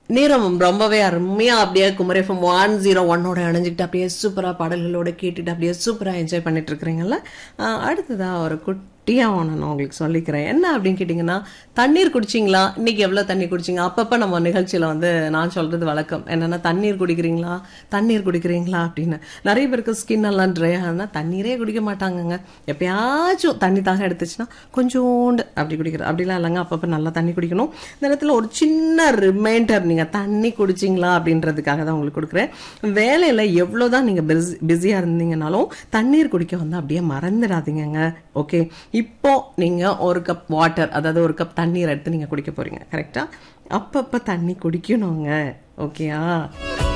நேரம் ரொம்பவே அருமையா அப்படியே குமரி எஃப்எம் ஒன் ஜீரோ ஒன்னோட அணைஞ்சிக்கிட்டு அப்படியே சூப்பரா பாடல்களோட கேட்டுட்டு அப்படியே சூப்பரா என்ஜாய் பண்ணிட்டு இருக்கிறீங்கல்ல ஆஹ் அடுத்ததா ஒரு குட்டியா ஒன்று நான் உங்களுக்கு சொல்லிக்கிறேன் என்ன அப்படின்னு கேட்டிங்கன்னா தண்ணீர் குடிச்சிங்களா இன்னைக்கு எவ்வளோ தண்ணி குடிச்சிங்க அப்பப்போ நம்ம நிகழ்ச்சியில் வந்து நான் சொல்றது வழக்கம் என்னன்னா தண்ணீர் குடிக்கிறீங்களா தண்ணீர் குடிக்கிறீங்களா அப்படின்னு நிறைய பேருக்கு ஸ்கின் எல்லாம் ட்ரை ஆகுனா தண்ணீரே குடிக்க மாட்டாங்கங்க எப்பயாச்சும் தண்ணி தாக எடுத்துச்சுன்னா கொஞ்சோண்டு அப்படி குடிக்கிற அப்படிலாம் இல்லைங்க அப்பப்போ நல்லா தண்ணி குடிக்கணும் இந்த இடத்துல ஒரு சின்ன ரிமைண்டர் நீங்கள் தண்ணி குடிச்சிங்களா அப்படின்றதுக்காக தான் உங்களுக்கு கொடுக்குறேன் வேலையில் எவ்வளோதான் நீங்கள் பிஸி பிஸியாக இருந்தீங்கனாலும் தண்ணீர் குடிக்க வந்து அப்படியே மறந்துடாதீங்கங்க ஓகே இப்போ நீங்கள் ஒரு கப் வாட்டர் அதாவது ஒரு கப் தண்ணீர் எடுத்து நீங்கள் குடிக்க போறீங்க கரெக்டாக அப்பப்போ தண்ணி குடிக்கணுங்க ஓகேயா